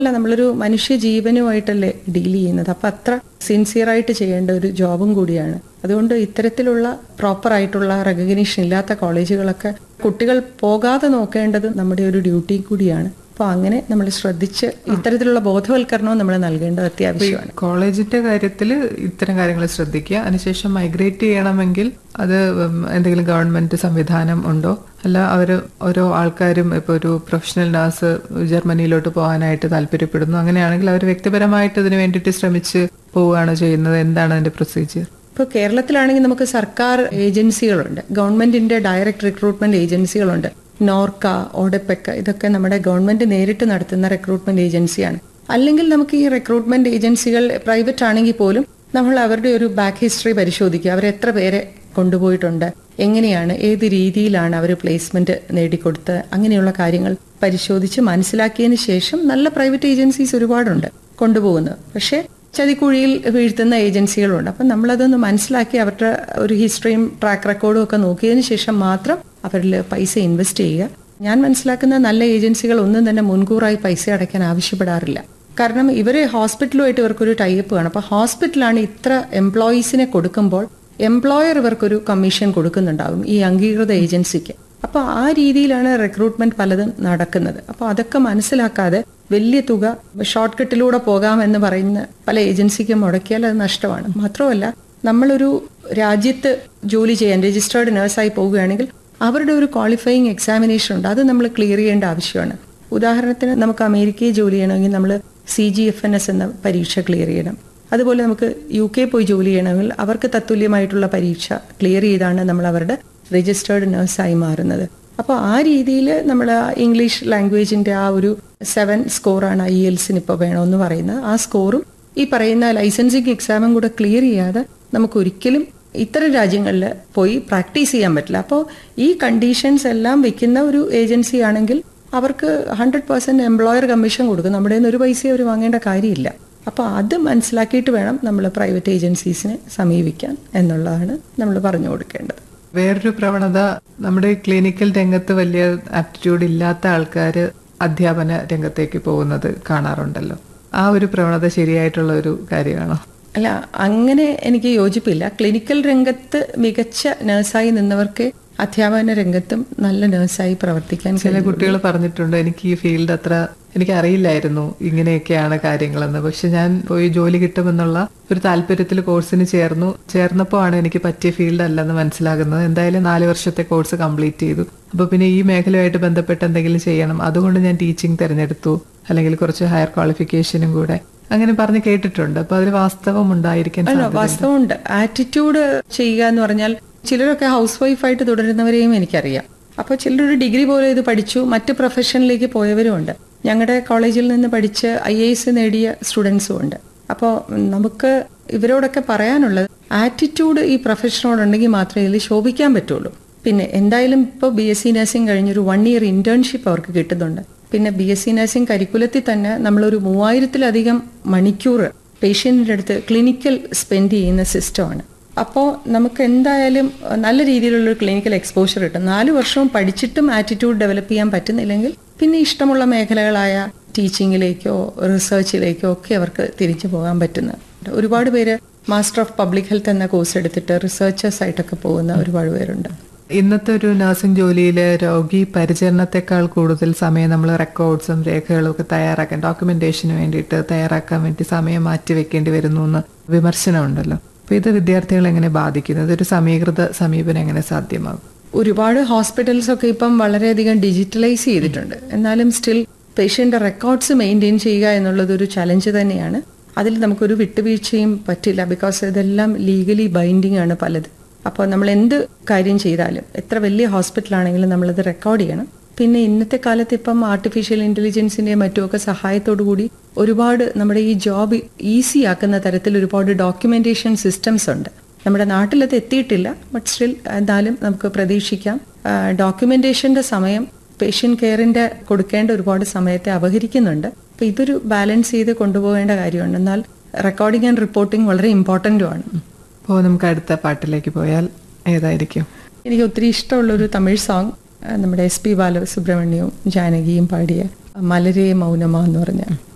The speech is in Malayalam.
അല്ല നമ്മളൊരു മനുഷ്യ ജീവനുമായിട്ടല്ലേ ഡീൽ ചെയ്യുന്നത് അപ്പൊ അത്ര സിൻസിയറായിട്ട് ചെയ്യേണ്ട ഒരു ജോബും കൂടിയാണ് അതുകൊണ്ട് ഇത്തരത്തിലുള്ള പ്രോപ്പർ ആയിട്ടുള്ള റെക്കഗ്നീഷൻ ഇല്ലാത്ത കോളേജുകളൊക്കെ കുട്ടികൾ പോകാതെ നോക്കേണ്ടത് നമ്മുടെ ഒരു ഡ്യൂട്ടി കൂടിയാണ് അപ്പോൾ അങ്ങനെ നമ്മൾ ശ്രദ്ധിച്ച് ഇത്തരത്തിലുള്ള ബോധവൽക്കരണവും നമ്മൾ നൽകേണ്ടത് അത്യാവശ്യമാണ് കോളേജിന്റെ കാര്യത്തിൽ ഇത്തരം കാര്യങ്ങൾ ശ്രദ്ധിക്കുക അതിനുശേഷം മൈഗ്രേറ്റ് ചെയ്യണമെങ്കിൽ അത് ഉം, എന്തെങ്കിലും ഗവൺമെന്റ് സംവിധാനം ഉണ്ടോ അല്ല അവർ ഓരോ ആൾക്കാരും ഇപ്പോൾ ഒരു പ്രൊഫഷണൽ നഴ്സ് ജർമ്മനിയിലോട്ട് പോകാനായിട്ട് താല്പര്യപ്പെടുന്നു അങ്ങനെയാണെങ്കിൽ അവർ വ്യക്തിപരമായിട്ട് ഇതിനു വേണ്ടിയിട്ട് ശ്രമിച്ച് പോവുകയാണോ ചെയ്യുന്നത് എന്താണ് അതിന്റെ പ്രൊസീജിയർ ഇപ്പോൾ കേരളത്തിലാണെങ്കിൽ നമുക്ക് സർക്കാർ ഏജൻസികളുണ്ട് ഗവൺമെന്റിന്റെ ഡയറക്റ്റ് റിക്രൂട്ട്മെന്റ് ഏജൻസികളുണ്ട് നോർക്ക ഓഡപ്പെക്ക ഇതൊക്കെ നമ്മുടെ ഗവൺമെന്റ് നേരിട്ട് നടത്തുന്ന റിക്രൂട്ട്മെന്റ് ഏജൻസിയാണ് അല്ലെങ്കിൽ നമുക്ക് ഈ റിക്രൂട്ട്മെന്റ് ഏജൻസികൾ പ്രൈവറ്റ് ആണെങ്കിൽ പോലും നമ്മൾ അവരുടെ ഒരു ബാക്ക് ഹിസ്റ്ററി പരിശോധിക്കുക അവർ എത്ര പേരെ കൊണ്ടുപോയിട്ടുണ്ട് എങ്ങനെയാണ് ഏത് രീതിയിലാണ് അവർ പ്ലേസ്മെന്റ് നേടിക്കൊടുത്തത് അങ്ങനെയുള്ള കാര്യങ്ങൾ പരിശോധിച്ച് മനസ്സിലാക്കിയതിന് ശേഷം നല്ല പ്രൈവറ്റ് ഏജൻസീസ് ഒരുപാടുണ്ട് കൊണ്ടുപോകുന്നത് പക്ഷേ ചതിക്കുഴിയിൽ വീഴ്ത്തുന്ന ഏജൻസികളുണ്ട് അപ്പം നമ്മളതൊന്ന് മനസ്സിലാക്കി അവരുടെ ഒരു ഹിസ്റ്ററിയും ട്രാക്ക് റെക്കോർഡും ഒക്കെ നോക്കിയതിന് ശേഷം മാത്രം അവരിൽ പൈസ ഇൻവെസ്റ്റ് ചെയ്യുക ഞാൻ മനസ്സിലാക്കുന്ന നല്ല ഏജൻസികൾ ഒന്നും തന്നെ മുൻകൂറായി പൈസ അടയ്ക്കാൻ ആവശ്യപ്പെടാറില്ല കാരണം ഇവര് ഹോസ്പിറ്റലുമായിട്ട് ഇവർക്കൊരു ടൈപ്പ് കാണും അപ്പൊ ഹോസ്പിറ്റലാണ് ഇത്ര എംപ്ലോയീസിനെ കൊടുക്കുമ്പോൾ എംപ്ലോയർ ഇവർക്കൊരു കമ്മീഷൻ കൊടുക്കുന്നുണ്ടാകും ഈ അംഗീകൃത ഏജൻസിക്ക് അപ്പൊ ആ രീതിയിലാണ് റിക്രൂട്ട്മെന്റ് പലതും നടക്കുന്നത് അപ്പൊ അതൊക്കെ മനസ്സിലാക്കാതെ വലിയ തുക ഷോർട്ട് കട്ടിലൂടെ പോകാമെന്ന് പറയുന്ന പല ഏജൻസിക്കും മുടക്കിയാൽ അത് നഷ്ടമാണ് മാത്രമല്ല നമ്മളൊരു രാജ്യത്ത് ജോലി ചെയ്യാൻ രജിസ്റ്റേർഡ് നഴ്സായി പോവുകയാണെങ്കിൽ അവരുടെ ഒരു ക്വാളിഫയിങ് എക്സാമിനേഷൻ ഉണ്ട് അത് നമ്മൾ ക്ലിയർ ചെയ്യേണ്ട ആവശ്യമാണ് ഉദാഹരണത്തിന് നമുക്ക് അമേരിക്കയിൽ ജോലി ചെയ്യണമെങ്കിൽ നമ്മൾ C G F N S എന്ന പരീക്ഷ ക്ലിയർ ചെയ്യണം അതുപോലെ നമുക്ക് യു കെ പോയി ജോലി ചെയ്യണമെങ്കിൽ അവർക്ക് തത്തുല്യമായിട്ടുള്ള പരീക്ഷ ക്ലിയർ ചെയ്താണ് നമ്മൾ അവരുടെ രജിസ്റ്റേർഡ് നഴ്സായി മാറുന്നത് അപ്പോൾ ആ രീതിയിൽ നമ്മൾ ഇംഗ്ലീഷ് ലാംഗ്വേജിന്റെ ആ ഒരു സെവൻ സ്കോറാണ് ഐ എൽസിന് ഇപ്പോൾ വേണമെന്ന് പറയുന്നത് ആ സ്കോറും ഈ പറയുന്ന ലൈസൻസിങ് എക്സാമും കൂടെ ക്ലിയർ ചെയ്യാതെ നമുക്ക് ഒരിക്കലും ഇത്തരം രാജ്യങ്ങളിൽ പോയി പ്രാക്ടീസ് ചെയ്യാൻ പറ്റില്ല അപ്പോൾ ഈ കണ്ടീഷൻസ് എല്ലാം വെക്കുന്ന ഒരു ഏജൻസി ആണെങ്കിൽ അവർക്ക് ഹൺഡ്രഡ് പെർസെന്റ് എംപ്ലോയർ കമ്മീഷൻ കൊടുക്കും നമ്മുടെ കയ്യിൽ നിന്ന് ഒരു പൈസ അവർ വാങ്ങേണ്ട കാര്യമില്ല അപ്പോൾ അത് മനസ്സിലാക്കിയിട്ട് വേണം നമ്മൾ പ്രൈവറ്റ് ഏജൻസീസിനെ സമീപിക്കാൻ എന്നുള്ളതാണ് നമ്മൾ പറഞ്ഞു കൊടുക്കേണ്ടത് വേറൊരു പ്രവണത നമ്മുടെ ഈ ക്ലിനിക്കൽ രംഗത്ത് വലിയ ആപ്റ്റിറ്റ്യൂഡ് ഇല്ലാത്ത ആൾക്കാർ അധ്യാപന രംഗത്തേക്ക് പോകുന്നത് കാണാറുണ്ടല്ലോ ആ ഒരു പ്രവണത ശരിയായിട്ടുള്ള ഒരു കാര്യമാണോ അല്ല അങ്ങനെ എനിക്ക് യോജിപ്പില്ല ക്ലിനിക്കൽ രംഗത്ത് മികച്ച നഴ്സായി നിന്നവർക്ക് അധ്യാപന രംഗത്തും നല്ല നഴ്സായി പ്രവർത്തിക്കാൻ ചില കുട്ടികൾ പറഞ്ഞിട്ടുണ്ട് എനിക്ക് ഈ ഫീൽഡ് അത്ര എനിക്ക് അറിയില്ലായിരുന്നു ഇങ്ങനെയൊക്കെയാണ് കാര്യങ്ങളെന്ന് പക്ഷെ ഞാൻ പോയി ജോലി കിട്ടുമെന്നുള്ള ഒരു താല്പര്യത്തിൽ കോഴ്സിന് ചേർന്നു ചേർന്നപ്പോൾ ആണ് എനിക്ക് പറ്റിയ ഫീൽഡ് അല്ലെന്ന് മനസ്സിലാകുന്നത് എന്തായാലും നാല് വർഷത്തെ കോഴ്സ് കംപ്ലീറ്റ് ചെയ്തു അപ്പൊ പിന്നെ ഈ മേഖലയുമായിട്ട് ബന്ധപ്പെട്ട് എന്തെങ്കിലും ചെയ്യണം അതുകൊണ്ട് ഞാൻ ടീച്ചിങ് തിരഞ്ഞെടുത്തു അല്ലെങ്കിൽ കുറച്ച് ഹയർ ക്വാളിഫിക്കേഷനും കൂടെ അങ്ങനെ പറഞ്ഞ് കേട്ടിട്ടുണ്ട് അപ്പൊ അതിൽ വാസ്തവം ഉണ്ടായിരിക്കാൻ അല്ല സാധ്യത വാസ്തവമുണ്ട് ആറ്റിറ്റ്യൂഡ് ചെയ്യുക എന്ന് പറഞ്ഞാൽ ചിലരൊക്കെ ഹൗസ് വൈഫായിട്ട് തുടരുന്നവരെയും എനിക്കറിയാം അപ്പോൾ ചിലരൊരു ഡിഗ്രി പോലെ ഇത് പഠിച്ചു മറ്റ് പ്രൊഫഷനിലേക്ക് പോയവരും ഉണ്ട് ഞങ്ങളുടെ കോളേജിൽ നിന്ന് പഠിച്ച് ഐ എ എസ് നേടിയ സ്റ്റുഡൻസും ഉണ്ട് അപ്പോൾ നമുക്ക് ഇവരോടൊക്കെ പറയാനുള്ളത് ആറ്റിറ്റ്യൂഡ് ഈ പ്രൊഫഷനോടുണ്ടെങ്കിൽ മാത്രമേ ഇതിൽ ശോഭിക്കാൻ പറ്റുള്ളൂ പിന്നെ എന്തായാലും ഇപ്പോൾ ബി എസ് സി നഴ്സിംഗ് കഴിഞ്ഞൊരു വൺ ഇയർ ഇന്റേൺഷിപ്പ് അവർക്ക് കിട്ടുന്നുണ്ട് പിന്നെ ബി എസ് സി നഴ്സിംഗ് കരിക്കുലത്തിൽ തന്നെ നമ്മളൊരു മൂവായിരത്തിലധികം മണിക്കൂർ പേഷ്യന്റിന്റെ അടുത്ത് ക്ലിനിക്കൽ സ്പെൻഡ് ചെയ്യുന്ന സിസ്റ്റമാണ് അപ്പോൾ നമുക്ക് എന്തായാലും നല്ല രീതിയിലുള്ള ക്ലിനിക്കൽ എക്സ്പോഷർ കിട്ടും നാല് വർഷവും പഠിച്ചിട്ടും ആറ്റിറ്റ്യൂഡ് ഡെവലപ്പ് ചെയ്യാൻ പറ്റുന്നില്ലെങ്കിൽ പിന്നെ ഇഷ്ടമുള്ള മേഖലകളായ ടീച്ചിങ്ങിലേക്കോ റിസർച്ചിലേക്കോ ഒക്കെ അവർക്ക് തിരിച്ചു പോകാൻ പറ്റുന്നുണ്ട് ഒരുപാട് പേര് മാസ്റ്റർ ഓഫ് പബ്ലിക് ഹെൽത്ത് എന്ന കോഴ്സ് എടുത്തിട്ട് റിസർച്ചേഴ്സ് ആയിട്ടൊക്കെ പോകുന്ന ഒരുപാട് പേരുണ്ട് ഇന്നത്തെ ഒരു നഴ്സിംഗ് ജോലിയിൽ രോഗി പരിചരണത്തെക്കാൾ കൂടുതൽ സമയം നമ്മൾ റെക്കോർഡ്സും രേഖകളും ഒക്കെ തയ്യാറാക്കാൻ ഡോക്യുമെന്റേഷന് വേണ്ടിയിട്ട് തയ്യാറാക്കാൻ വേണ്ടി സമയം മാറ്റി വെക്കേണ്ടി വരുന്നു എന്ന് വിമർശനമുണ്ടല്ലോ അപ്പൊ ഇത് വിദ്യാർത്ഥികളെ എങ്ങനെ ബാധിക്കുന്നത് ഇതൊരു സമീകൃത സമീപനം എങ്ങനെ സാധ്യമാകും ഒരുപാട് ഹോസ്പിറ്റൽസ് ഒക്കെ ഇപ്പം വളരെയധികം ഡിജിറ്റലൈസ് ചെയ്തിട്ടുണ്ട് എന്നാലും സ്റ്റിൽ പേഷ്യന്റെ റെക്കോർഡ്സ് മെയിൻറ്റെയിൻ ചെയ്യുക എന്നുള്ളത് ഒരു ചലഞ്ച് തന്നെയാണ് അതിൽ നമുക്കൊരു വിട്ടുവീഴ്ചയും പറ്റില്ല ബിക്കോസ് ഇതെല്ലാം ലീഗലി ബൈൻഡിങ് ആണ് പലത് അപ്പോൾ നമ്മൾ എന്ത് കാര്യം ചെയ്താലും എത്ര വലിയ ഹോസ്പിറ്റലാണെങ്കിലും നമ്മളത് റെക്കോർഡ് ചെയ്യണം പിന്നെ ഇന്നത്തെ കാലത്ത് ഇപ്പം ആർട്ടിഫിഷ്യൽ ഇന്റലിജൻസിന്റെ മറ്റുമൊക്കെ സഹായത്തോടു കൂടി ഒരുപാട് നമ്മുടെ ഈ ജോബ് ഈസി ആക്കുന്ന തരത്തിൽ ഒരുപാട് ഡോക്യുമെന്റേഷൻ സിസ്റ്റംസ് ഉണ്ട് നമ്മുടെ നാട്ടിലത് എത്തിയിട്ടില്ല ബട്ട് സ്റ്റിൽ എന്നാലും നമുക്ക് പ്രതീക്ഷിക്കാം ഡോക്യുമെന്റേഷന്റെ സമയം പേഷ്യൻ കെയറിന്റെ കൊടുക്കേണ്ട ഒരുപാട് സമയത്തെ അപഹരിക്കുന്നുണ്ട് അപ്പൊ ഇതൊരു ബാലൻസ് ചെയ്ത് കൊണ്ടുപോകേണ്ട കാര്യമാണ് എന്നാൽ റെക്കോർഡിംഗ് ആൻഡ് റിപ്പോർട്ടിംഗ് വളരെ ഇമ്പോർട്ടന്റുമാണ് അപ്പോൾ നമുക്ക് അടുത്ത പാട്ടിലേക്ക് പോയാൽ ഏതായിരിക്കും എനിക്ക് ഒത്തിരി ഇഷ്ടമുള്ള ഒരു തമിഴ് സോങ് നമ്മുടെ എസ് പി ബാലസുബ്രഹ്മണ്യവും ജാനകിയും പാടിയ മലരേ മൗനമ എന്ന് പറഞ്ഞ